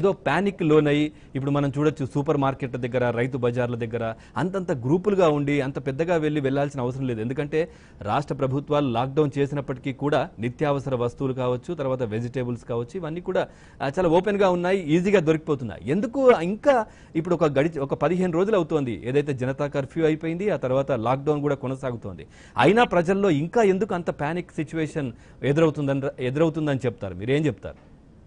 ఏదో ప్యానిక్ లోనై ఇప్పుడు మనం చూడొచ్చు సూపర్ మార్కెట్ల దగ్గర రైతు బజార్ల దగ్గర అంతంత గ్రూపులుగా ఉండి అంత పెద్దగా వెళ్ళి వెళ్ళాల్సిన అవసరం లేదు ఎందుకంటే రాష్ట్ర ప్రభుత్వాలు లాక్డౌన్ చేసినప్పటికీ కూడా నిత్యావసర వస్తువులు కావచ్చు తర్వాత వెజిటేబుల్స్ కావచ్చు ఇవన్నీ కూడా ఆ, చాలా ఓపెన్ గా ఉన్నాయి ఈజీగా దొరికిపోతున్నాయి ఎందుకు ఇంకా ఇప్పుడు ఒక గడిచి ఒక పదిహేను రోజులు అవుతోంది ఏదైతే జనతా కర్ఫ్యూ అయిపోయింది ఆ తర్వాత లాక్డౌన్ కూడా కొనసాగుతోంది అయినా ప్రజల్లో ఇంకా ఎందుకు అంత ప్యానిక్ సిచ్యువేషన్ ఎదురవుతుందని ఎదురవుతుందని చెప్తారు మీరు ఏం చెప్తారు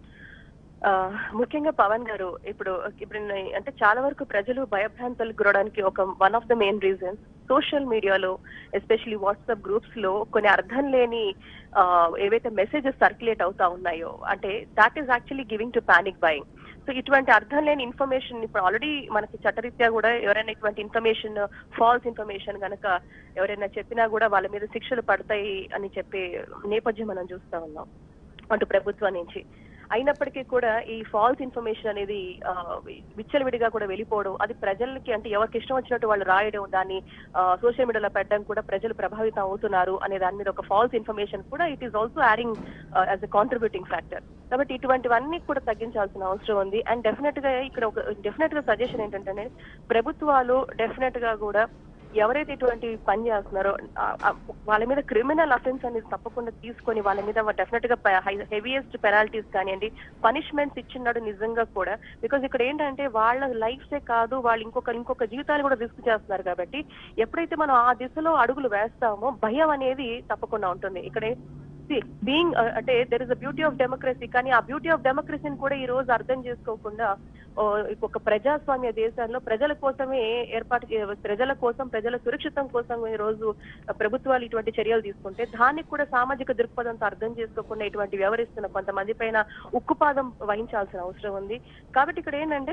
ఆ, ముఖ్యంగా పవన్ గారు ఇప్పుడు ఇప్పుడు నే- అంటే చాలా వరకు ప్రజలు భయభ్రాంతులకు గురడానికి ఒక one of the main reasons social media especially WhatsApp groups లో కొన్ని అర్థం లేని ఆ, ఏవైతే మెసేజెస్ సర్క్యులేట్ అవుతా ఉన్నాయో అంటే that is actually giving to panic buying so ఇటువంటి అర్థం లేని ఇన్ఫర్మేషన్ ఇప్పుడు ఆల్రెడీ మనకి చట్టరీత్యా కూడా ఎవరైనా ఇటువంటి ఇన్ఫర్మేషన్ ఫాల్స్ ఇన్ఫర్మేషన్ కనుక ఎవరైనా చెప్పినా కూడా వాళ్ళ మీద శిక్షలు పడతాయి అని చెప్పే నేపథ్యం మనం చూస్తా ఉన్నాం అటు ప్రభుత్వం నుంచి అయినప్పటికీ కూడా ఈ ఫాల్స్ ఇన్ఫర్మేషన్ అనేది ఆ, విచ్చలవిడిగా కూడా వెళ్ళిపోవడం అది ప్రజలకి అంటే ఎవరికి ఇష్టం వచ్చినట్టు వాళ్ళు రాయడం దాన్ని సోషల్ మీడియాలో పెట్టడం కూడా ప్రజలు ప్రభావితం అవుతున్నారు అనే దాని మీద ఒక ఫాల్స్ ఇన్ఫర్మేషన్ కూడా it is also adding as a contributing factor కాబట్టి ఇటువంటివన్నీ కూడా తగ్గించాల్సిన అవసరం ఉంది అండ్ డెఫినెట్ గా ఇక్కడ ఒక డెఫినెట్ గా సజెషన్ ఏంటంటే ప్రభుత్వాలు డెఫినెట్ గా కూడా ఎవరైతే ఇటువంటి పని చేస్తున్నారో ఆ, ఆ, వాళ్ళ మీద క్రిమినల్ అఫెన్స్ అనేది తప్పకుండా తీసుకొని వాళ్ళ మీద డెఫినెట్ గా హెవీయెస్ట్ పెనాల్టీస్ కానివ్వండి పనిష్మెంట్స్ ఇచ్చినాడు నిజంగా కూడా బికాజ్ ఇక్కడ ఏంటంటే వాళ్ళ లైఫ్సే కాదు వాళ్ళు ఇంకొక ఇంకొక జీవితాలు కూడా రిస్క్ చేస్తున్నారు కాబట్టి ఎప్పుడైతే మనం ఆ దిశలో అడుగులు వేస్తామో భయం అనేది తప్పకుండా ఉంటుంది ఇక్కడే బీయింగ్ అంటే there is a beauty of democracy కానీ ఆ బ్యూటీ ఆఫ్ డెమోక్రసీని కూడా ఈ రోజు అర్థం చేసుకోకుండా ఓ, ఒక ప్రజాస్వామ్య దేశాల్లో ప్రజల కోసమే ఏర్పాటు చే- ప్రజల కోసం ప్రజల సురక్షితం కోసం ఈ రోజు ప్రభుత్వాలు ఇటువంటి చర్యలు తీసుకుంటే దానికి కూడా సామాజిక దృక్పథంతో అర్థం చేసుకోకుండా ఇటువంటి వ్యవహరిస్తున్న కొంతమంది పైన ఉక్కుపాదం వహించాల్సిన అవసరం ఉంది కాబట్టి ఇక్కడ ఏంటంటే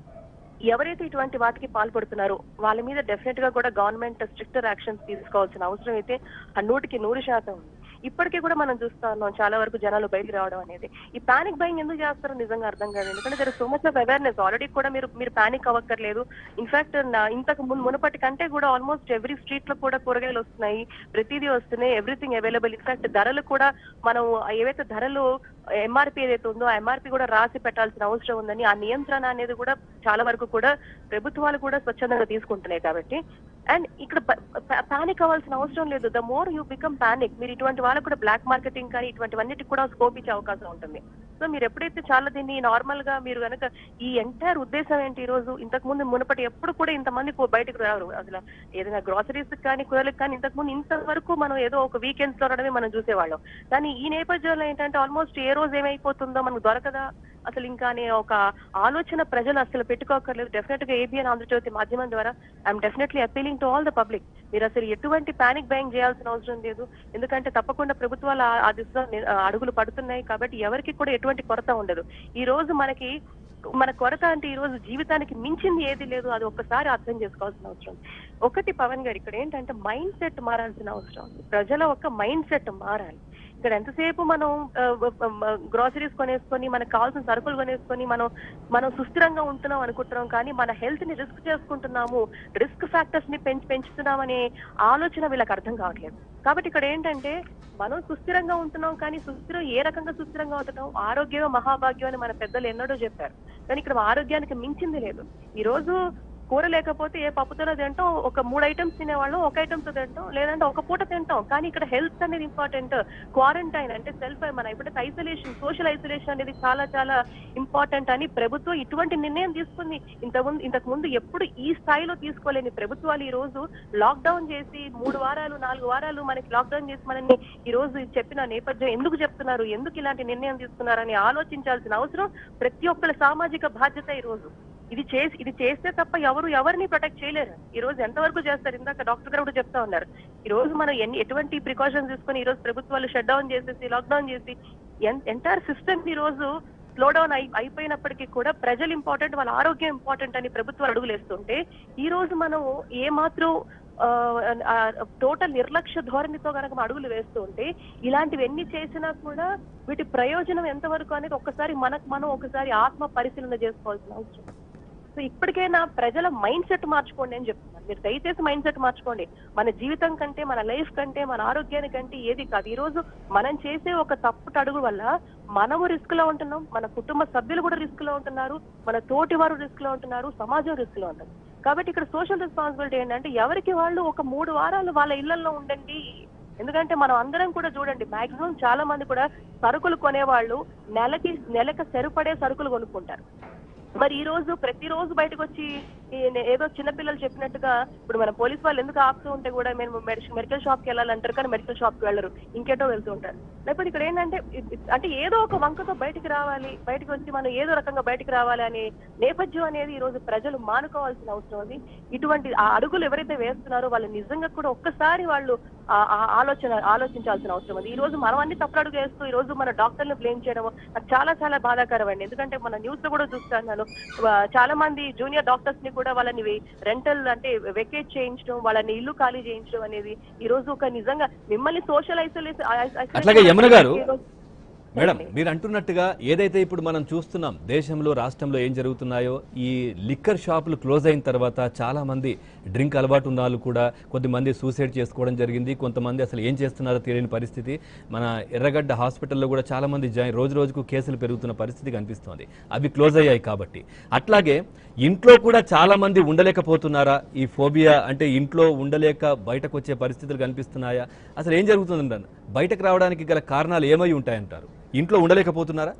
ఎవరైతే ఇటువంటి వాటికి పాల్పడుతున్నారో వాళ్ళ మీద డెఫినెట్ గా కూడా గవర్నమెంట్ స్ట్రిక్టర్ యాక్షన్స్ తీసుకోవాల్సిన అవసరం అయితే ఆ నూటికి నూరు శాతం ఉంది ఇప్పటికీ కూడా మనం చూస్తా ఉన్నాం చాలా వరకు జనాలు బయటికి రావడం అనేది ఈ పానిక్ బయింగ్ ఎందుకు చేస్తారో నిజంగా అర్థం కాదు ఎందుకంటే there so much of awareness already కూడా మీరు మీరు పానిక్ అవ్వక్కర్లేదు ఇన్ఫాక్ట్ ఇంతకు ముందు మునుపటి కంటే కూడా ఆల్మోస్ట్ ఎవ్రీ స్ట్రీట్ లో కూడా కూరగాయలు వస్తున్నాయి ప్రతిదీ వస్తున్నాయి ఎవ్రీథింగ్ అవైలబుల్ ఇన్ఫాక్ట్ ధరలు కూడా మనం ఏవైతే ధరలు ఎంఆర్పి ఏదైతే ఉందో ఆ ఎంఆర్పి కూడా రాసి పెట్టాల్సిన అవసరం ఉందని ఆ నియంత్రణ అనేది కూడా చాలా వరకు కూడా ప్రభుత్వాలు కూడా స్వచ్ఛందంగా తీసుకుంటున్నాయి కాబట్టి అండ్ ఇక్కడ పానిక్ అవ్వాల్సిన అవసరం లేదు the more you become panic మీరు ఇటువంటి వాళ్ళకు కూడా బ్లాక్ మార్కెటింగ్ కానీ ఇటువంటివన్నిటికి కూడా స్కోప్ ఇచ్చే అవకాశం ఉంటుంది సో మీరు ఎప్పుడైతే చాలా దీన్ని నార్మల్ గా మీరు కనుక ఈ ఎంటైర్ ఉద్దేశం ఏంటి ఈ రోజు ఇంతకు ముందు మునుపటి ఎప్పుడు కూడా ఇంతమంది కూ- బయటకు రారు అసలు ఏదైనా గ్రాసరీస్ కానీ కూరలకు కానీ ఇంతకు ముందు ఇంతవరకు మనం ఏదో ఒక వీకెండ్స్ లో రావడమే మనం చూసేవాళ్ళం కానీ ఈ నేపథ్యంలో ఏంటంటే ఆల్మోస్ట్ ఏ రోజు ఏమైపోతుందో మనకు దొరకదా అసలు ఇంకా అనే ఒక ఆలోచన ప్రజలు అసలు పెట్టుకోకర్లేదు డెఫినెట్ గా ఏబిఎన్ ఆంధ్రజ్యోతి మాధ్యమం ద్వారా I'm definitely appealing to all the public మీరు అసలు ఎటువంటి పానిక్ బయింగ్ చేయాల్సిన అవసరం లేదు ఎందుకంటే తప్పకుండా ప్రభుత్వాలు ఆ- ఆ దిశలో ని- ఆ అడుగులు పడుతున్నాయి కాబట్టి ఎవరికి కూడా ఎటువంటి కొరత ఉండదు ఈ రోజు మనకి మన కొరత అంటే ఈ రోజు జీవితానికి మించింది ఏది లేదు అది ఒక్కసారి అర్థం చేసుకోవాల్సిన అవసరం ఉంది. ఒకటి పవన్ గారు ఇక్కడ ఏంటంటే మైండ్ సెట్ మారాల్సిన అవసరం ఉంది ప్రజల ఒక మైండ్ సెట్ మారాలి ఇక్కడ ఎంతసేపు మనం గ్రాసరీస్ కొనేసుకొని మనకు కావాల్సిన సరుకులు కొనేసుకొని మనం మనం సుస్థిరంగా ఉంటున్నాం అనుకుంటున్నాం కానీ మన హెల్త్ ని రిస్క్ చేసుకుంటున్నాము రిస్క్ ఫ్యాక్టర్స్ ని పెంచి పెంచుతున్నామనే ఆలోచన వీళ్ళకి అర్థం కావట్లేదు కాబట్టి ఇక్కడ ఏంటంటే మనం సుస్థిరంగా ఉంటున్నాం కానీ సుస్థిరం ఏ రకంగా సుస్థిరంగా ఉంటున్నాం ఆరోగ్యమే మహాభాగ్యం అని మన పెద్దలు ఎన్నడూ చెప్పారు కానీ ఇక్కడ ఆరోగ్యానికి మించింది లేదు ఈ రోజు కూర లేకపోతే ఏ పప్పుతోనో తింటాం ఒక మూడు ఐటమ్స్ తినేవాళ్ళం ఒక ఐటమ్స్ తింటాం లేదంటే ఒక పూట తింటాం కానీ ఇక్కడ హెల్త్ అనేది ఇంపార్టెంట్ క్వారంటైన్ అంటే సెల్ఫ్ మన ఇప్పుడైతే ఐసోలేషన్ సోషల్ ఐసోలేషన్ అనేది చాలా చాలా ఇంపార్టెంట్ అని ప్రభుత్వం ఇటువంటి నిర్ణయం తీసుకుంది ఇంతకుముందు ఇంతకు ముందు ఎప్పుడు ఈ స్థాయిలో తీసుకోలేని ప్రభుత్వాలు ఈ రోజు లాక్డౌన్ చేసి మూడు వారాలు నాలుగు వారాలు మనకి లాక్డౌన్ చేసి మనల్ని ఈ రోజు చెప్పిన నేపథ్యం ఎందుకు చెప్తున్నారు ఎందుకు ఇలాంటి నిర్ణయం తీసుకున్నారని ఆలోచించాల్సిన అవసరం ప్రతి ఒక్కరి సామాజిక బాధ్యత ఈ రోజు ఇది చేసి ఇది చేస్తే తప్ప ఎవరు ఎవరిని ప్రొటెక్ట్ చేయలేరు ఈ రోజు ఎంతవరకు చేస్తారు ఇందాక డాక్టర్ గారు కూడా చెప్తా ఉన్నారు ఈ రోజు మనం ఎన్ని ఎటువంటి ప్రికాషన్స్ తీసుకొని ఈ రోజు ప్రభుత్వాలు షట్ డౌన్ చేసేసి లాక్డౌన్ చేసి ఎంటైర్ సిస్టమ్ ఈ రోజు స్లో డౌన్ అయి అయిపోయినప్పటికీ కూడా ప్రజలు ఇంపార్టెంట్ వాళ్ళ ఆరోగ్యం ఇంపార్టెంట్ అని ప్రభుత్వాలు అడుగులేస్తుంటే ఈ రోజు మనం ఏ మాత్రం టోటల్ నిర్లక్ష్య ధోరణితో కనుక మనం అడుగులు వేస్తూ ఉంటే ఇలాంటివి ఎన్ని చేసినా కూడా వీటి ప్రయోజనం ఎంతవరకు అనేది ఒక్కసారి మనకు మనం ఒకసారి ఆత్మ పరిశీలన చేసుకోవాల్సిన అవసరం సో ఇప్పటికైనా ప్రజల మైండ్ సెట్ మార్చుకోండి అని చెప్తున్నాను మీరు దయచేసి మైండ్ సెట్ మార్చుకోండి మన జీవితం కంటే మన లైఫ్ కంటే మన ఆరోగ్యానికంటే ఏది కాదు ఈ రోజు మనం చేసే ఒక తప్పుడు అడుగు వల్ల మనము రిస్క్ లో ఉంటున్నాం మన కుటుంబ సభ్యులు కూడా రిస్క్ లో ఉంటున్నారు మన తోటి వారు రిస్క్ లో ఉంటున్నారు సమాజం రిస్క్ లో ఉంటుంది కాబట్టి ఇక్కడ సోషల్ రెస్పాన్సిబిలిటీ ఏంటంటే ఎవరికి వాళ్ళు ఒక మూడు వారాలు వాళ్ళ ఇళ్లలో ఉండండి ఎందుకంటే మనం అందరం కూడా చూడండి మాక్సిమం చాలా మంది కూడా సరుకులు కొనేవాళ్ళు నెలకి నెలకు సరిపడే సరుకులు కొనుక్కుంటారు మరి ఈ రోజు ప్రతిరోజు బయటకు వచ్చి ఈ నే- ఏదో చిన్నపిల్లలు చెప్పినట్టుగా ఇప్పుడు మన పోలీస్ వాళ్ళు ఎందుకు ఆపుతూ ఉంటే కూడా మేము మెడిసిన్ మెడికల్ షాప్ కి వెళ్ళాలంటారు కానీ మెడికల్ షాప్ కి వెళ్ళరు ఇంకేటో వెళ్తూ ఉంటారు లేకపోతే ఇక్కడ ఏంటంటే ఇ- ఇ- అంటే ఏదో ఒక వంకతో బయటికి రావాలి బయటకు వచ్చి మనం ఏదో రకంగా బయటికి రావాలి అనే నేపథ్యం అనేది ఈ రోజు ప్రజలు మానుకోవాల్సిన అవసరం ఉంది ఇటువంటి ఆ అడుగులు ఎవరైతే వేస్తున్నారో వాళ్ళు నిజంగా కూడా ఒక్కసారి వాళ్ళు ఆ- ఆ ఆలోచన ఆలోచించాల్సిన అవసరం ఉంది ఈ రోజు మనం అన్ని తప్పుడు అడుగు వేస్తూ ఈ రోజు మన డాక్టర్లు బ్లేమ్ చేయడం నాకు చాలా చాలా బాధాకరం అండి ఎందుకంటే మన న్యూస్ లో కూడా చూస్తున్నాను ఆ, చాలా మంది జూనియర్ డాక్టర్స్ ని కూడా వాళ్ళని రెంటల్ అంటే వెకేట్ చేయించడం వాళ్ళని ఇల్లు ఖాళీ చేయించడం అనేది ఈ రోజు ఒక నిజంగా మిమ్మల్ని సోషల్ ఐసోలేషన్ అట్లాగే యమున గారు, మేడం మీరు అంటున్నట్టుగా ఏదైతే ఇప్పుడు మనం చూస్తున్నాం దేశంలో రాష్ట్రంలో ఏం జరుగుతున్నాయో ఈ లిక్కర్ షాపులు క్లోజ్ అయిన తర్వాత చాలా మంది డ్రింక్ అలవాటు ఉన్న వాళ్ళు కూడా కొద్దిమంది సూసైడ్ చేసుకోవడం జరిగింది కొంతమంది అసలు ఏం చేస్తున్నారో తెలియని పరిస్థితి మన ఎర్రగడ్డ హాస్పిటల్లో కూడా చాలా మంది జాయిన్ రోజు రోజుకు కేసులు పెరుగుతున్న పరిస్థితి కనిపిస్తోంది అవి క్లోజ్ అయ్యాయి కాబట్టి అట్లాగే ఇంట్లో కూడా చాలా మంది ఉండలేకపోతున్నారా ఈ ఫోబియా అంటే ఇంట్లో ఉండలేక బయటకు వచ్చే పరిస్థితులు కనిపిస్తున్నాయా అసలు ఏం జరుగుతుందంటారు బయటకు రావడానికి గల కారణాలు ఏమై ఉంటాయంటారు ఇంట్లో ఉండలేకపోతున్నారా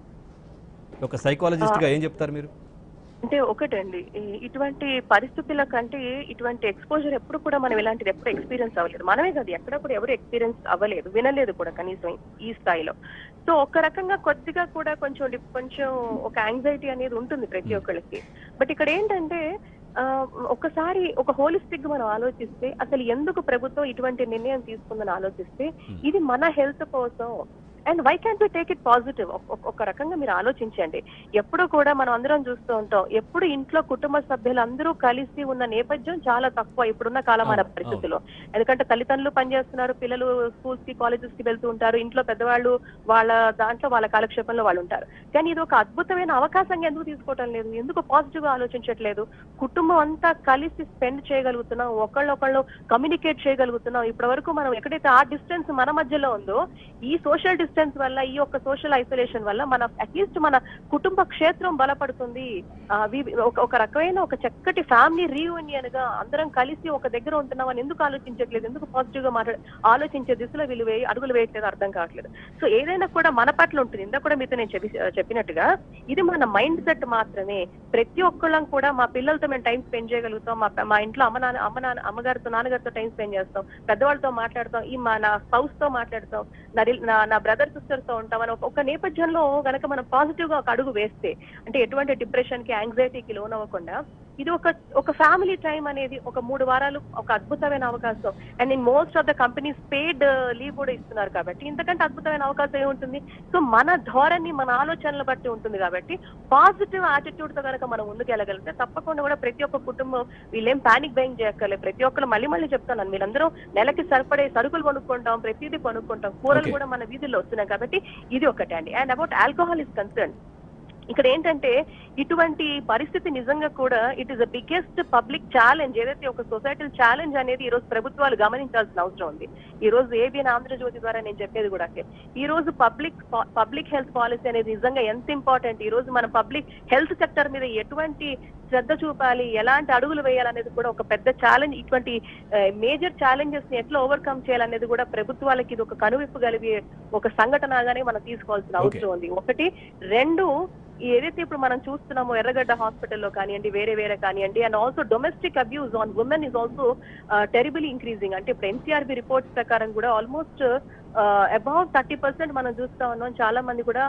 ఒక సైకాలజిస్ట్ గా ఏం చెప్తారు మీరు అంటే ఒకటండి ఈ- ఇటువంటి పరిస్థితుల కంటే ఇటువంటి ఎక్స్పోజర్ ఎప్పుడు కూడా మనం ఇలాంటిది ఎప్పుడు ఎక్స్పీరియన్స్ అవ్వలేదు మనమే కాదు ఎక్కడ కూడా ఎవరు ఎక్స్పీరియన్స్ అవ్వలేదు వినలేదు కూడా కనీసం ఈ స్థాయిలో సో ఒక రకంగా కొద్దిగా కూడా కొంచెం డి- కొంచెం ఒక యాంగ్జైటీ అనేది ఉంటుంది ప్రతి ఒక్కళ్ళకి బట్ ఇక్కడ ఏంటంటే ఆ, ఒకసారి ఒక హోలిస్టిక్ గా మనం ఆలోచిస్తే అసలు ఎందుకు ప్రభుత్వం ఇటువంటి నిర్ణయం తీసుకుందని ఆలోచిస్తే ఇది మన హెల్త్ కోసం and we can be take it positive ఒక రకంగా మీరు ఆలోచించండి ఎప్పుడు కూడా మనం అందరం చూస్తూ ఉంటాం ఎప్పుడు ఇంట్లో కుటుంబ సభ్యులు అందరూ కలిసి ఉన్న నేపథ్యం చాలా తక్కువ ఇప్పుడున్న కాలమాన అవును, పరిస్థితుల్లో ఎందుకంటే తల్లిదండ్రులు పనిచేస్తున్నారు పిల్లలు స్కూల్స్ కి కాలేజెస్ కి వెళ్తూ ఉంటారు ఇంట్లో పెద్దవాళ్ళు వాళ్ళ దాంట్లో వాళ్ళ కాలక్షేపంలో వాళ్ళు ఉంటారు కానీ ఇది ఒక అద్భుతమైన అవకాశంగా ఎందుకు తీసుకోవటం లేదు ఎందుకు పాజిటివ్ గా ఆలోచించట్లేదు కుటుంబం అంతా కలిసి స్పెండ్ చేయగలుగుతున్నాం ఒకళ్ళొకళ్ళు కమ్యూనికేట్ చేయగలుగుతున్నాం ఇప్పటి వరకు మనం ఎక్కడైతే ఆ డిస్టెన్స్ మన మధ్యలో ఉందో ఈ సోషల్ డిస్టెన్స్ వల్ల ఈ యొక్క సోషల్ ఐసోలేషన్ వల్ల మన అట్లీస్ట్ మన కుటుంబ క్షేత్రం బలపడుతుంది ఆ, వి- ఒక- ఒక రకమైన ఒక చక్కటి ఫ్యామిలీ రీయూనియన్ గా అందరం కలిసి ఒక దగ్గర ఉంటున్నామని ఎందుకు ఆలోచించట్లేదు ఎందుకు పాజిటివ్ గా మాట్లాడ ఆలోచించే దిశలో వీళ్ళు వేయి అడుగులు వేయట్లేదు అర్థం కావట్లేదు సో ఏదైనా కూడా మన పట్ల ఉంటుంది ఇందా కూడా మీతో నేను చెప్పి చెప్పినట్టుగా ఇది మన మైండ్ సెట్ మాత్రమే ప్రతి ఒక్కళ్ళం కూడా మా పిల్లలతో మేము టైం స్పెండ్ చేయగలుగుతాం మా మా ఇంట్లో అమ్మ నాన్న అమ్మ నాన్న అమ్మగారితో నాన్నగారితో టైం స్పెండ్ చేస్తాం పెద్దవాళ్ళతో మాట్లాడతాం ఈ మా నా స్పౌస్ తో మాట్లాడతాం నా రిల్- నా నా బ్రదర్ సిస్టర్ తో ఉంటాం అని ఒక- ఒక నేపథ్యంలో గనక మనం పాజిటివ్ గా ఒక అడుగు వేస్తే అంటే ఎటువంటి డిప్రెషన్ కి యాంగ్జైటీకి లోన్ అవ్వకుండా ఇది ఒక ఒక ఫ్యామిలీ టైం అనేది ఒక మూడు వారాలు ఒక అద్భుతమైన అవకాశం and in most of the companies paid leave కూడా ఇస్తున్నారు కాబట్టి ఇంతకంటే అద్భుతమైన అవకాశం ఏముంటుంది సో మన ధోరణి మన ఆలోచనలు బట్టి ఉంటుంది కాబట్టి పాజిటివ్ యాటిట్యూడ్ తో కనుక మనం ముందుకు వెళ్ళగలిగితే తప్పకుండా కూడా ప్రతి ఒక్క కుటుంబం వీళ్ళేం పానిక్ బయింగ్ చేయక్కర్లేదు ప్రతి ఒక్కరు మళ్ళీ మళ్ళీ చెప్తాను మీరందరూ నెలకి సరిపడే సరుకులు కొనుక్కుంటాం ప్రతిదీ కొనుక్కుంటాం కూరలు Okay. కూడా మన వీధుల్లో వస్తున్నాయి కాబట్టి ఇది ఒకటి అండి and about alcohol is concern ఇక్కడ ఏంటంటే ఇటువంటి పరిస్థితి నిజంగా కూడా it is the biggest public challenge ఏదైతే ఒక సొసైటల్ ఛాలెంజ్ అనేది ఈ రోజు ప్రభుత్వాలు గమనించాల్సిన అవసరం ఉంది ఈ రోజు ఏబిఎన్ ఆంధ్రజ్యోతి ద్వారా నేను చెప్పేది కూడా అదే. ఈ రోజు పబ్లిక్ పబ్లిక్ హెల్త్ పాలసీ అనేది నిజంగా ఎంత ఇంపార్టెంట్ ఈ రోజు మన పబ్లిక్ హెల్త్ సెక్టర్ మీద ఎటువంటి శ్రద్ధ చూపాలి ఎలాంటి అడుగులు వేయాలనేది కూడా ఒక పెద్ద ఛాలెంజ్ ఇటువంటి మేజర్ ఛాలెంజెస్ ని ఎట్లా ఓవర్కమ్ చేయాలనేది కూడా ప్రభుత్వాలకి ఇది ఒక కనువిప్పు కలిగే ఒక సంఘటనగానే మనం తీసుకోవాల్సిన అవసరం ఉంది ఒకటి రెండు ఈ ఏదైతే ఇప్పుడు మనం చూస్తున్నామో ఎర్రగడ్డ హాస్పిటల్లో కానివ్వండి వేరే వేరే కానివ్వండి and also domestic abuse on women is also terrible increasing అంటే ఇప్పుడు ఎన్సీఆర్బి రిపోర్ట్స్ ప్రకారం కూడా ఆల్మోస్ట్ అబౌవ్ థర్టీ పర్సెంట్ మనం చూస్తా ఉన్నాం చాలా మంది కూడా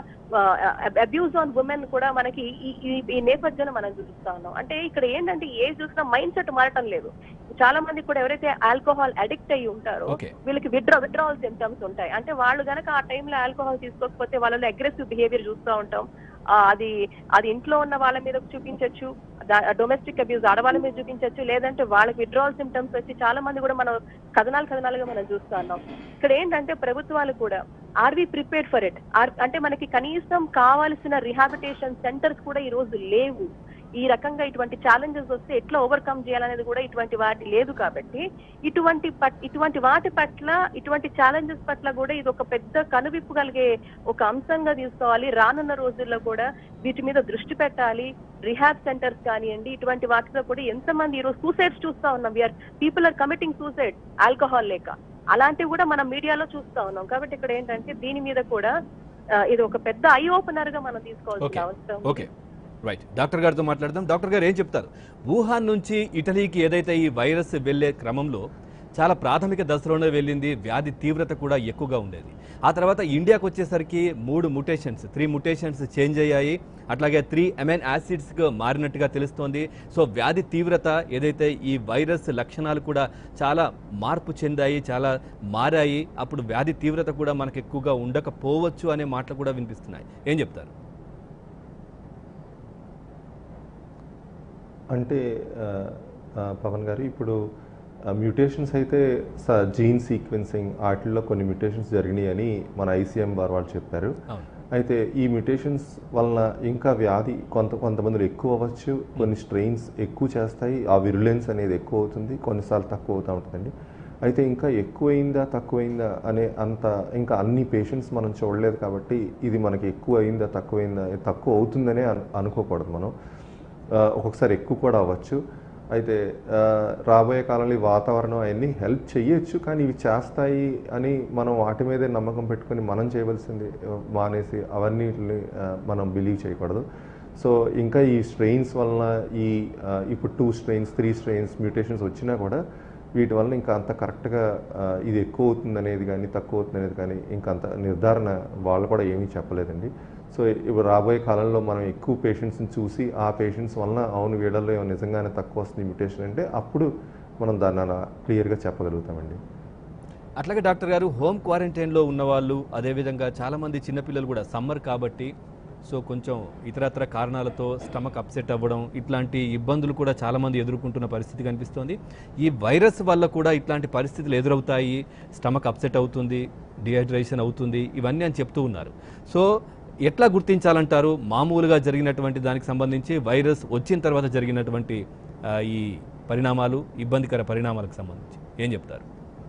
అబ్యూస్ ఆన్ ఉమెన్ కూడా మనకి ఈ- ఈ- ఈ నేపథ్యంలో మనం చూస్తా ఉన్నాం అంటే ఇక్కడ ఏంటంటే ఏ చూసినా మైండ్ సెట్ మారటం లేదు చాలా మంది కూడా ఎవరైతే ఆల్కహాల్ అడిక్ట్ అయ్యి ఉంటారో ఓకే వీళ్ళకి విత్డ్రా విత్డ్రావల్ సిమ్టమ్స్ ఉంటాయి అంటే వాళ్ళు గనక ఆ టైంలో ఆల్కహాల్ తీసుకోకపోతే వాళ్ళలో అగ్రెసివ్ బిహేవియర్ చూస్తూ ఉంటాం ఆ, అది అది ఇంట్లో ఉన్న వాళ్ళ మీద చూపించవచ్చు డొమెస్టిక్ అబ్యూస్ ఆడవాళ్ళ మీద చూపించవచ్చు లేదంటే వాళ్ళకి విత్డ్రావల్ సిమ్టమ్స్ వచ్చి చాలా మంది కూడా మనం కథనాలు కథనాలుగా మనం చూస్తా ఉన్నాం ఇక్కడ ఏంటంటే ప్రభుత్వాలు కూడా are we prepared for it అంటే మనకి కనీసం కావాల్సిన రిహాబిటేషన్ సెంటర్స్ కూడా ఈ రోజు లేవు ఈ రకంగా ఇటువంటి ఛాలెంజెస్ వస్తే ఎట్లా ఓవర్కమ్ చేయాలనేది కూడా ఇటువంటి వాటి లేదు కాబట్టి ఇటువంటి పట్- ఇటువంటి వాటి పట్ల ఇటువంటి ఛాలెంజెస్ పట్ల కూడా ఇది ఒక పెద్ద కనువిప్పు కలిగే ఒక అంశంగా తీసుకోవాలి రానున్న రోజుల్లో కూడా వీటి మీద దృష్టి పెట్టాలి రిహాబ్ సెంటర్స్ కానివ్వండి ఇటువంటి వాటిలో కూడా ఎంతమంది ఈరోజు సూసైడ్స్ చూస్తా ఉన్నాం we are people are committing suicide alcohol లేక అలాంటివి కూడా మనం మీడియాలో చూస్తా ఉన్నాం కాబట్టి ఇక్కడ ఏంటంటే దీని మీద కూడా ఆ, ఇది ఒక పెద్ద ఐ ఓపెనర్ గా మనం తీసుకోవాల్సిన ఓకే అవసరం ఓకే రైట్ డాక్టర్ గారితో మాట్లాడదాం డాక్టర్ గారు ఏం చెప్తారు వుహాన్ నుంచి ఇటలీకి ఏదైతే ఈ వైరస్ వెళ్ళే క్రమంలో చాలా ప్రాథమిక దశలోనే వెళ్ళింది వ్యాధి తీవ్రత కూడా ఎక్కువగా ఉండేది ఆ తర్వాత ఇండియాకి వచ్చేసరికి మూడు ముటేషన్స్ త్రీ ముటేషన్స్ చేంజ్ అయ్యాయి అట్లాగే త్రీ అమైన్ యాసిడ్స్గా మారినట్టుగా తెలుస్తోంది సో వ్యాధి తీవ్రత ఏదైతే ఈ వైరస్ లక్షణాలు కూడా చాలా మార్పు చెందాయి చాలా మారాయి అప్పుడు వ్యాధి తీవ్రత కూడా మనకు ఎక్కువగా ఉండకపోవచ్చు అనే మాటలు కూడా వినిపిస్తున్నాయి ఏం చెప్తారు అంటే ఆ, ఆ, పవన్ గారు ఇప్పుడు మ్యూటేషన్స్ అయితే జీన్ సీక్వెన్సింగ్ వాటిల్లో కొన్ని మ్యూటేషన్స్ జరిగినాయి అని మన ఐసీఎం వారు వాళ్ళు చెప్పారు అవును అయితే ఈ మ్యూటేషన్స్ వలన ఇంకా వ్యాధి కొంత కొంతమందిలో ఎక్కువ అవ్వచ్చు కొన్ని స్ట్రెయిన్స్ ఎక్కువ చేస్తాయి ఆ విరులెన్స్ అనేది ఎక్కువ అవుతుంది కొన్నిసార్లు తక్కువ అవుతూ ఉంటుందండి అయితే ఇంకా ఎక్కువైందా తక్కువైందా అనే అంత ఇంకా అన్ని పేషెంట్స్ మనం చూడలేదు కాబట్టి ఇది మనకి ఎక్కువ అయిందా తక్కువైందా తక్కువ అవుతుందనే అను అనుకోకూడదు మనం ఆ, ఒక్కొక్కసారి ఎక్కువ కూడా అవ్వచ్చు అయితే ఆ, రాబోయే కాలంలో ఈ వాతావరణం అవన్నీ హెల్ప్ చేయొచ్చు కానీ ఇవి చేస్తాయి అని మనం వాటి మీదే నమ్మకం పెట్టుకొని మనం చేయవలసింది ఆ, మానేసి అవన్నీ మనం బిలీవ్ చేయకూడదు సో ఇంకా ఈ స్ట్రెయిన్స్ వలన ఈ ఆ, ఇప్పుడు two strains three strains mutations వచ్చినా కూడా వీటి వలన ఇంకా అంత కరెక్ట్గా ఆ, ఇది ఎక్కువ అవుతుంది అనేది కానీ తక్కువ అవుతుంది అనేది కానీ ఇంకా అంత నిర్ధారణ వాళ్ళు కూడా ఏమీ చెప్పలేదండి సో ఇప్పుడు రాబోయే కాలంలో మనం ఎక్కువ పేషెంట్స్ని చూసి ఆ పేషెంట్స్ వలన అవును వీళ్ళల్లో ఏమో నిజంగానే తక్కువ వస్తుంది మ్యూటేషన్ అంటే అప్పుడు మనం దాన్ని అలా క్లియర్గా చెప్పగలుగుతామండి అట్లాగే డాక్టర్ గారు హోమ్ క్వారంటైన్లో ఉన్నవాళ్ళు అదేవిధంగా చాలామంది చిన్నపిల్లలు కూడా సమ్మర్ కాబట్టి సో కొంచెం ఇతరత్ర కారణాలతో స్టమక్ అప్సెట్ అవ్వడం ఇట్లాంటి ఇబ్బందులు కూడా చాలామంది ఎదుర్కొంటున్న పరిస్థితి కనిపిస్తోంది ఈ వైరస్ వల్ల కూడా ఇట్లాంటి పరిస్థితులు ఎదురవుతాయి స్టమక్ అప్సెట్ అవుతుంది డిహైడ్రేషన్ అవుతుంది ఇవన్నీ అని చెప్తూ ఉన్నారు సో ఎట్లా గుర్తించాలంటారు మామూలుగా జరిగినటువంటి దానికి సంబంధించి వైరస్ వచ్చిన తర్వాత జరిగినటువంటి ఆ, ఈ పరిణామాలు ఇబ్బందికర పరిణామాలకు సంబంధించి ఏం చెప్తారు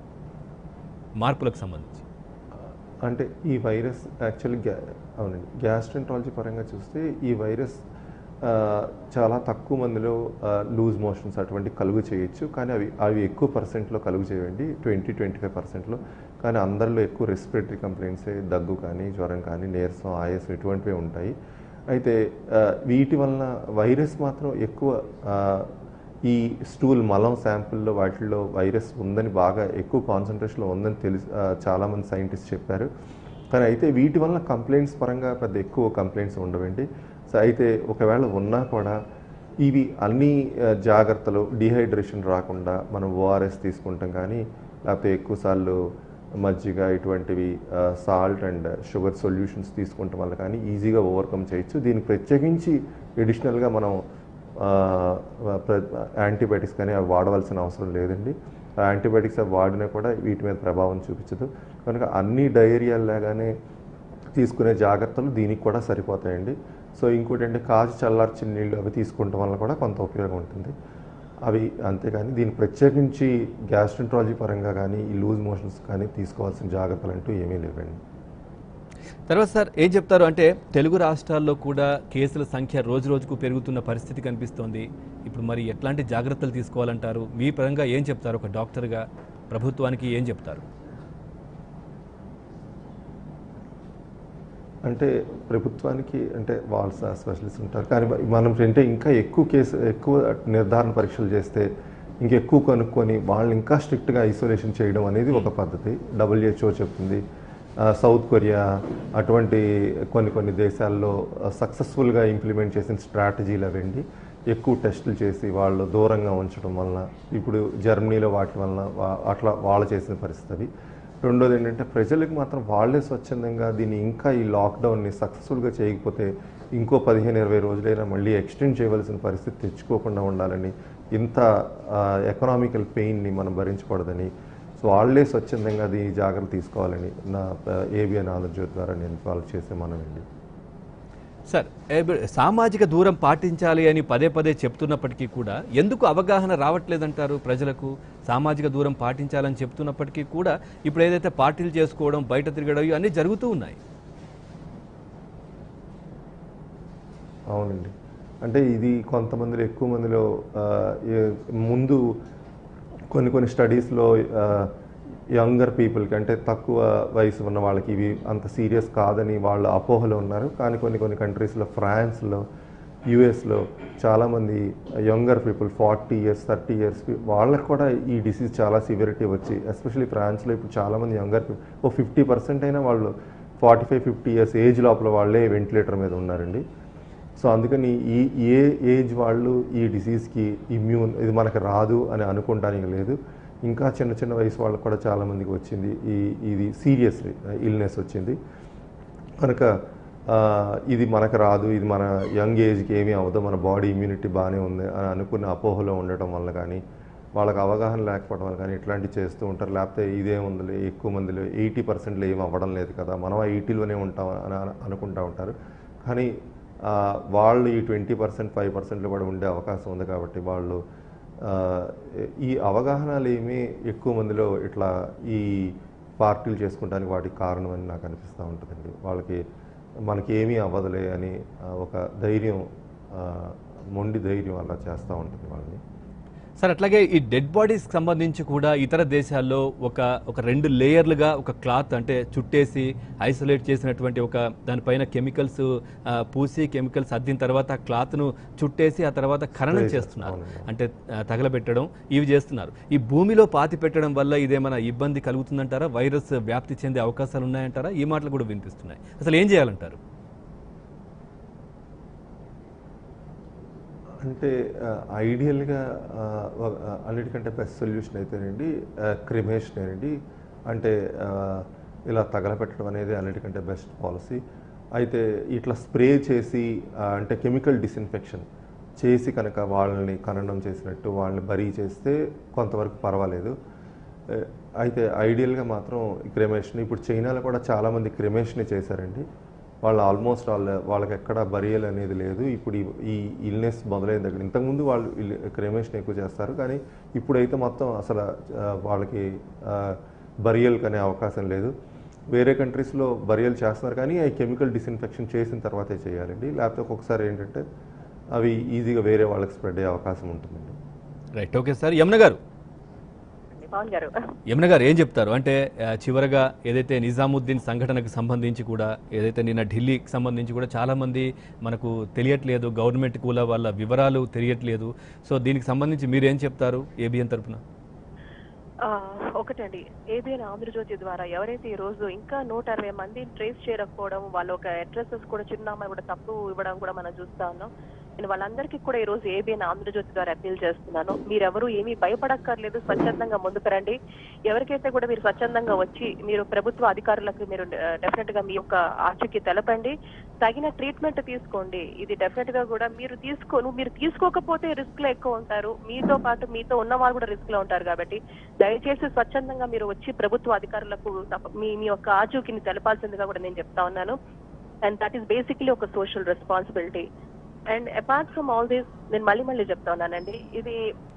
మార్పులకు సంబంధించి అంటే ఈ వైరస్ యాక్చువల్లీ గ్యా అవునండి గ్యాస్ట్రెంట్రాలజీ పరంగా చూస్తే ఈ వైరస్ ఆ, చాలా తక్కువ మందిలో లూజ్ మోషన్స్ అటువంటి కలుగు చేయొచ్చు కానీ అవి అవి ఎక్కువ పర్సెంట్లో కలుగు చేయండి ట్వంటీ ట్వంటీ ఫైవ్ పర్సెంట్లో కానీ అందరిలో ఎక్కువ రెస్పిరేటరీ కంప్లైంట్సే దగ్గు కానీ జ్వరం కానీ నీరసం ఆయాసం ఇటువంటివే ఉంటాయి అయితే ఆ, వీటి వలన వైరస్ మాత్రం ఎక్కువ ఆ, ఈ స్టూల్ మలం శాంపుల్లో వాటిల్లో వైరస్ ఉందని బాగా ఎక్కువ కాన్సన్ట్రేషన్లో ఉందని తెలిసి ఆ, చాలామంది సైంటిస్ట్ చెప్పారు కానీ అయితే వీటి వల్ల కంప్లైంట్స్ పరంగా పెద్ద ఎక్కువ కంప్లైంట్స్ ఉండవండి సో అయితే ఒకవేళ ఉన్నా కూడా ఇవి అన్ని ఆ, జాగ్రత్తలు డిహైడ్రేషన్ రాకుండా మనం ఓఆర్ఎస్ తీసుకుంటాం కానీ లేకపోతే ఎక్కువసార్లు మజ్జిగ ఇటువంటివి సాల్ట్ అండ్ షుగర్ సొల్యూషన్స్ తీసుకుంటాం వల్ల కానీ ఈజీగా ఓవర్కమ్ చేయొచ్చు దీనికి ప్రత్యేకించి ఎడిషనల్గా మనం యాంటీబయాటిక్స్ కానీ అవి వాడవలసిన అవసరం లేదండి ఆ యాంటీబయాటిక్స్ అవి వాడినా కూడా వీటి మీద ప్రభావం చూపించదు కనుక అన్ని డయేరియాలాగానే తీసుకునే జాగ్రత్తలు దీనికి కూడా సరిపోతాయండి సో ఇంకోటి అంటే కాచి చల్లార్చిన నీళ్ళు అవి తీసుకుంటాం వల్ల కూడా కొంత ఉపయోగం ఉంటుంది అవి అంతేగాని దీన్ని ప్రత్యేకించి గ్యాస్ట్రంట్రాలజీ పరంగా కానీ ఈ లూజ్ మోషన్స్ కానీ తీసుకోవాల్సిన జాగ్రత్తలు అంటూ ఏమీ లేవండి తర్వాత సార్ ఏం చెప్తారు అంటే తెలుగు రాష్ట్రాల్లో కూడా కేసుల సంఖ్య రోజు రోజుకు పెరుగుతున్న పరిస్థితి కనిపిస్తోంది ఇప్పుడు మరి ఎట్లాంటి జాగ్రత్తలు తీసుకోవాలంటారు మీ పరంగా ఏం చెప్తారు ఒక డాక్టర్గా ప్రభుత్వానికి ఏం చెప్తారు అంటే ప్రభుత్వానికి అంటే వాళ్ళ స్పెషలిస్ట్ ఉంటారు కానీ మనం అంటే ఇంకా ఎక్కువ కేసు ఎక్కువ నిర్ధారణ పరీక్షలు చేస్తే ఇంకెక్కువ కనుక్కొని వాళ్ళని ఇంకా స్ట్రిక్ట్గా ఐసోలేషన్ చేయడం అనేది ఒక పద్ధతి డబ్ల్యూహెచ్ఓ చెప్తుంది ఆ, సౌత్ కొరియా అటువంటి కొన్ని కొన్ని దేశాల్లో సక్సెస్ఫుల్గా ఇంప్లిమెంట్ చేసిన స్ట్రాటజీలు అవండి ఎక్కువ టెస్టులు చేసి వాళ్ళు దూరంగా ఉంచడం వలన ఇప్పుడు జర్మనీలో వాటి వలన వా- అట్లా వాళ్ళు చేసిన పరిస్థితి అవి రెండోది ఏంటంటే ప్రజలకు మాత్రం వాళ్ళే స్వచ్ఛందంగా దీన్ని ఇంకా ఈ లాక్డౌన్ని సక్సెస్ఫుల్గా చేయకపోతే ఇంకో పదిహేను ఇరవై రోజులైనా మళ్ళీ ఎక్స్టెండ్ చేయవలసిన పరిస్థితి తెచ్చుకోకుండా ఉండాలని ఇంత ఎకనామికల్ పెయిన్ని మనం భరించకూడదని సో వాళ్ళే స్వచ్ఛందంగా దీని జాగ్రత్త తీసుకోవాలని నా ఏబిఎన్ ఆంధ్రజ్యోతి ద్వారా నేను వాళ్ళు చేసే మనమండి సార్ ఇప్పుడు సామాజిక దూరం పాటించాలి అని పదే పదే చెప్తున్నప్పటికీ కూడా ఎందుకు అవగాహన రావట్లేదంటారు ప్రజలకు సామాజిక దూరం పాటించాలని చెప్తున్నప్పటికీ కూడా ఇప్పుడు ఏదైతే పార్టీలు చేసుకోవడం బయట తిరగడం ఇవన్నీ జరుగుతూ ఉన్నాయి అవునండి అంటే ఇది కొంతమందిలో ఎక్కువ మందిలో ఆ, ఏ- ముందు కొన్ని కొన్ని స్టడీస్లో యంగర్ పీపుల్కి అంటే తక్కువ వయసు ఉన్న వాళ్ళకి ఇవి అంత సీరియస్ కాదని వాళ్ళ అపోహలో ఉన్నారు కానీ కొన్ని కొన్ని కంట్రీస్లో ఫ్రాన్స్లో యుఎస్లో చాలామంది younger people forty years thirty years వాళ్ళకి కూడా ఈ డిసీజ్ చాలా సివిరిటీ వచ్చి ఎస్పెషల్లీ ఫ్రాన్స్లో ఇప్పుడు చాలామంది యంగర్ పీపుల్ ఓ ఫిఫ్టీ పర్సెంట్ అయినా వాళ్ళు forty five fifty years age లోపల వాళ్ళే వెంటిలేటర్ మీద ఉన్నారండి సో అందుకని ఈ ఏ ఏజ్ వాళ్ళు ఈ డిసీజ్కి ఇమ్యూన్ ఇది మనకు రాదు అని అనుకోవడానికి లేదు ఇంకా చిన్న చిన్న వయసు వాళ్ళకి కూడా చాలామందికి వచ్చింది ఈ ఇది సీరియస్ ఇల్నెస్ వచ్చింది కనుక ఆ, ఇది మనకు రాదు ఇది మన యంగ్ ఏజ్కి ఏమీ అవ్వదు మన బాడీ ఇమ్యూనిటీ బాగానే ఉంది అని అనుకున్న అపోహలో ఉండటం వల్ల కానీ వాళ్ళకి అవగాహన లేకపోవడం వల్ల కానీ ఇట్లాంటివి చేస్తూ ఉంటారు లేకపోతే ఇదే ఉందిలే ఎక్కువ మందిలో ఎయిటీ పర్సెంట్లో ఏం అవ్వడం లేదు కదా మనం ఆ ఎయిటీలోనే ఉంటాం అని అను- అనుకుంటా ఉంటారు కానీ ఆ, వాళ్ళు ఈ ట్వంటీ పర్సెంట్ ఫైవ్ పర్సెంట్లో కూడా ఉండే అవకాశం ఉంది కాబట్టి వాళ్ళు ఆ, ఈ అవగాహనలు ఏమీ ఎక్కువ మందిలో ఇట్లా ఈ పార్టీలు చేసుకుంటానికి వాటికి కారణం అని నాకు అనిపిస్తూ ఉంటుందండి వాళ్ళకి మనకి ఏమీ అవ్వదులే అని ఆ, ఒక ధైర్యం ఆ, మొండి ధైర్యం అలా చేస్తూ ఉంటుంది వాళ్ళని సార్ అట్లాగే ఈ డెడ్ బాడీస్ సంబంధించి కూడా ఇతర దేశాల్లో ఒక ఒక రెండు లేయర్లుగా ఒక క్లాత్ అంటే చుట్టేసి ఐసోలేట్ చేసినటువంటి ఒక దానిపైన కెమికల్స్ పూసి కెమికల్స్ అద్దిన తర్వాత ఆ క్లాత్ను చుట్టేసి ఆ తర్వాత ఖననం Spray చేస్తున్నారు అవునండి. అంటే ఆ, తగలబెట్టడం ఇవి చేస్తున్నారు ఈ భూమిలో పాతి పెట్టడం వల్ల ఇదేమైనా ఇబ్బంది కలుగుతుందంటారా వైరస్ వ్యాప్తి చెందే అవకాశాలు ఉన్నాయంటారా ఈ మాటలు కూడా వినిపిస్తున్నాయి అసలు ఏం చేయాలంటారు అంటే ఐడియల్గా అన్నిటికంటే బెస్ట్ సొల్యూషన్ అయితేనండి క్రిమేషన్ అండి అంటే ఆ, ఇలా తగలపెట్టడం అనేది అన్నిటికంటే బెస్ట్ పాలసీ అయితే ఇట్లా స్ప్రే చేసి ఆ, అంటే కెమికల్ డిస్ఇన్ఫెక్షన్ చేసి కనుక వాళ్ళని ఖననం చేసినట్టు వాళ్ళని బరీ చేస్తే కొంతవరకు పర్వాలేదు ఆ, అయితే ఐడియల్గా మాత్రం క్రిమేషన్ ఇప్పుడు చైనాలో కూడా చాలామంది క్రిమేషన్ చేశారండి వాళ్ళు ఆల్మోస్ట్ వాళ్ళ వాళ్ళకి ఎక్కడ బరియల్ అనేది లేదు ఇప్పుడు ఈ- ఈ ఇల్నెస్ మొదలైన దగ్గర ఇంతకుముందు వాళ్ళు క్రిమేషన్ ఎక్కువ చేస్తారు కానీ ఇప్పుడైతే మొత్తం అసలు ఆ, వాళ్ళకి బరియల్కి అనే అవకాశం లేదు వేరే కంట్రీస్లో బరియల్ చేస్తున్నారు కానీ అవి కెమికల్ డిస్ఇన్ఫెక్షన్ చేసిన తర్వాతే చేయాలండి లేకపోతే ఒక్కొక్కసారి ఏంటంటే అవి ఈజీగా వేరే వాళ్ళకి స్ప్రెడ్ అయ్యే అవకాశం ఉంటుందండి రైట్ ఓకే సార్ యమున గారు పవన్ గారు యమున గారు ఏం చెప్తారు అంటే ఆ, చివరగా ఏదైతే నిజాముద్దీన్ సంఘటనకు సంబంధించి కూడా ఏదైతే నిన్న ఢిల్లీకి సంబంధించి కూడా చాలా మంది మనకు తెలియట్లేదు గవర్నమెంట్ కూడా వాళ్ళ వివరాలు తెలియట్లేదు సో దీనికి సంబంధించి మీరు ఏం చెప్తారు ఏబిఎన్ తరపున ఆ, ఒకటండి ఏబిఎన్ ఆంధ్రజ్యోతి ద్వారా ఎవరైతే ఈ రోజు ఇంకా నూట అరవై మంది ట్రేస్ చేయకపోవడం వాళ్ళ ఒక అడ్రసెస్ కూడా చిరునామా కూడా తప్పు ఇవ్వడం కూడా మనం చూస్తా ఉన్నాం నేను వాళ్ళందరికీ కూడా ఈ రోజు ఏబిఎన్ ఆంధ్రజ్యోతి ద్వారా అప్పీల్ చేస్తున్నాను మీరెవరు ఏమీ భయపడక్కర్లేదు స్వచ్ఛందంగా ముందుకు రండి ఎవరికైతే కూడా మీరు స్వచ్ఛందంగా వచ్చి మీరు ప్రభుత్వ అధికారులకు మీరు డెఫినెట్ గా మీ యొక్క ఆచూకీ తెలపండి తగిన ట్రీట్మెంట్ తీసుకోండి ఇది డెఫినెట్ గా కూడా మీరు తీసుకో నువ్వు మీరు తీసుకోకపోతే రిస్క్ లో ఎక్కువ ఉంటారు మీతో పాటు మీతో ఉన్న వాళ్ళు కూడా రిస్క్ లో ఉంటారు కాబట్టి దయచేసి స్వచ్ఛందంగా మీరు వచ్చి ప్రభుత్వ అధికారులకు తప్ప- మీ మీ యొక్క ఆచూకీని తెలపాల్సిందిగా కూడా నేను చెప్తా ఉన్నాను అండ్ దట్ ఈస్ బేసిక్లీ ఒక social responsibility and apart from all this నేను మళ్ళీ మళ్ళీ చెప్తా ఉన్నానండి ఇది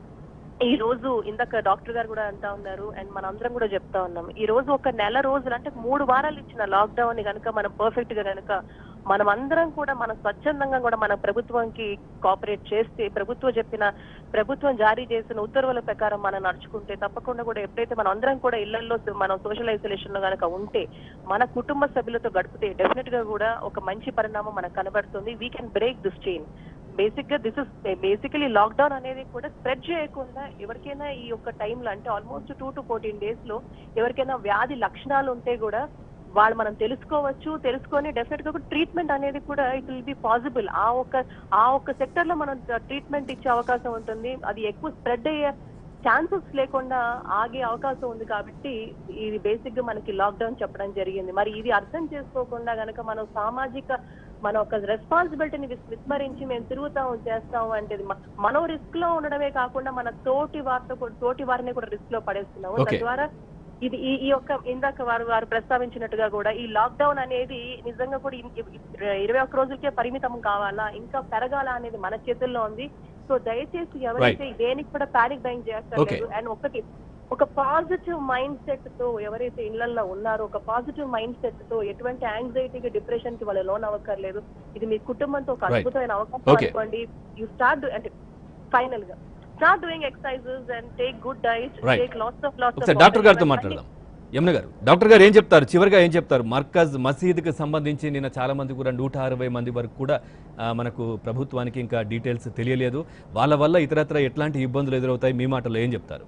ఈ రోజు ఇందాక డాక్టర్ గారు కూడా అంటా ఉన్నారు అండ్ మన అందరం కూడా చెప్తా ఉన్నాం ఈ రోజు ఒక నెల రోజులు అంటే మూడు వారాలు ఇచ్చిన లాక్డౌన్ ని కనుక మనం పర్ఫెక్ట్ గా కనుక మనం అందరం కూడా మన స్వచ్ఛందంగా కూడా మన ప్రభుత్వానికి కోఆపరేట్ చేస్తే ప్రభుత్వం చెప్పిన ప్రభుత్వం జారీ చేసిన ఉత్తర్వుల ప్రకారం మనం నడుచుకుంటే తప్పకుండా కూడా ఎప్పుడైతే మనం అందరం కూడా ఇళ్లలో మనం సోషల్ ఐసోలేషన్ లో కనుక ఉంటే మన కుటుంబ సభ్యులతో గడిపితే డెఫినెట్ గా కూడా ఒక మంచి పరిణామం మనకు కనబడుతుంది we can break this chain basic గా దిస్ ఇస్ బేసికలీ లాక్డౌన్ అనేది కూడా స్ప్రెడ్ చేయకుండా ఎవరికైనా ఈ యొక్క టైంలో అంటే almost two to fourteen days లో ఎవరికైనా వ్యాధి లక్షణాలు ఉంటే కూడా వాళ్ళు మనం తెలుసుకోవచ్చు తెలుసుకొని డెఫినెట్ గా ట్రీట్మెంట్ అనేది కూడా ఇట్ విల్ బి పాసిబుల్ ఆ ఒక్క ఆ ఒక్క సెక్టర్ లో మనం ట్రీట్మెంట్ ఇచ్చే అవకాశం ఉంటుంది అది ఎక్కువ స్ప్రెడ్ అయ్యే ఛాన్సెస్ లేకుండా ఆగే అవకాశం ఉంది కాబట్టి ఇది బేసిక్ గా మనకి లాక్డౌన్ చెప్పడం జరిగింది మరి ఇది అర్థం చేసుకోకుండా గనక మనం సామాజిక మన ఒక రెస్పాన్సిబిలిటీని విస్- విస్మరించి మేము తిరుగుతాం చేస్తాం అంటే ఇది మ- మనం రిస్క్ లో ఉండడమే కాకుండా మన తోటి వారితో కూడా తోటి వారిని కూడా రిస్క్ లో పడేస్తున్నాము Okay. తద్వారా ఇది ఈ ఈ యొక్క ఇందాక వారు వారు ప్రస్తావించినట్టుగా కూడా ఈ లాక్డౌన్ అనేది నిజంగా కూడా ఇ- ఇ- ఇరవై ఒక్క రోజులకే పరిమితం కావాలా ఇంకా పెరగాల అనేది మన చేతుల్లో ఉంది సో దయచేసి ఎవరైతే దేనికి కూడా పానిక్ బయింగ్ చేస్తారు అండ్ ఒకటి ఒక పాజిటివ్ మైండ్ సెట్ తో ఎవరైతే ఇళ్లలో ఉన్నారో ఒక పాజిటివ్ మైండ్ సెట్ తో ఎటువంటి యాంగ్జైటీకి డిప్రెషన్ కి వాళ్ళు లోన్ అవ్వక్కర్లేదు ఇది మీ కుటుంబంతో ఒక Right. అద్భుతమైన అవకాశం Okay. అనుకోండి యూ స్టార్ట్ అంటే ఫైనల్ గా start doing exercises and take good diet Right. Take lots of lots ఒకసారి డాక్టర్ గారితో మాట్లాడదాం యమున గారు డాక్టర్ గారు ఏం చెప్తారు చివరిగా ఏం చెప్తారు మర్కజ్ మసీద్కి సంబంధించి నిన్న చాలా మంది కూడా నూట అరవై మంది వరకు కూడా ఆ, మనకు ప్రభుత్వానికి ఇంకా డీటెయిల్స్ తెలియలేదు వాళ్ళ వల్ల ఇతరత్ర ఎట్లాంటి ఇబ్బందులు ఎదురవుతాయి మీ మాటలో ఏం చెప్తారు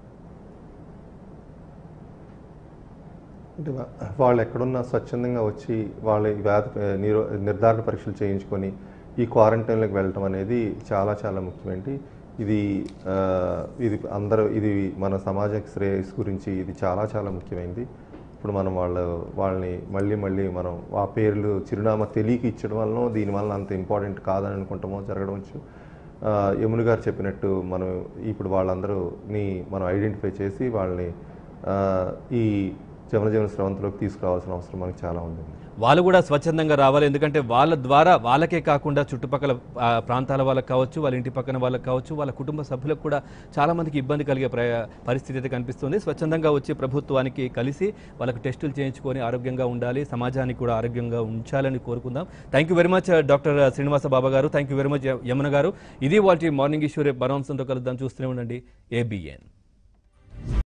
అంటే వా- వాళ్ళు ఎక్కడున్నా స్వచ్ఛందంగా వచ్చి వాళ్ళ ఈ వ్యాధి ఆ, నిరో నిర్ధారణ పరీక్షలు చేయించుకొని ఈ క్వారంటైన్లోకి వెళ్ళటం అనేది చాలా చాలా ముఖ్యమండి ఇది ఆ, ఇది అందరూ ఇది మన సమాజ శ్రేయస్ గురించి ఇది చాలా చాలా ముఖ్యమైనది ఇప్పుడు మనం వాళ్ళ వాళ్ళని మళ్ళీ మళ్ళీ మనం ఆ పేర్లు చిరునామా తెలియక ఇచ్చడం వలన దీనివల్ల అంత ఇంపార్టెంట్ కాదని అనుకుంటామో జరగవచ్చు ఆ, యమున గారు చెప్పినట్టు మనం ఇప్పుడు వాళ్ళందరూని మనం ఐడెంటిఫై చేసి వాళ్ళని ఆ, ఈ జనజీవన స్రవంతిలోకి తీసుకురావాల్సిన అవసరం మనకి చాలా ఉంది వాళ్ళు కూడా స్వచ్ఛందంగా రావాలి ఎందుకంటే వాళ్ళ ద్వారా వాళ్ళకే కాకుండా చుట్టుపక్కల ఆ, ప్రాంతాల వాళ్ళకి కావచ్చు వాళ్ళ ఇంటి పక్కన వాళ్ళకి కావచ్చు వాళ్ళ కుటుంబ సభ్యులకు కూడా చాలా మందికి ఇబ్బంది కలిగే ప్ర- పరిస్థితి అయితే కనిపిస్తుంది స్వచ్ఛందంగా వచ్చి ప్రభుత్వానికి కలిసి వాళ్ళకి టెస్టులు చేయించుకొని ఆరోగ్యంగా ఉండాలి సమాజానికి కూడా ఆరోగ్యంగా ఉంచాలని కోరుకుందాం thank you very much doctor Srinivasa Baba గారు thank you very much Yamuna గారు ఇది వాళ్ళ మార్నింగ్ ఇష్యూ రేపు మరో అంశంతో కలుద్దాం చూస్తూనే ఉండండి ఏబిఎన్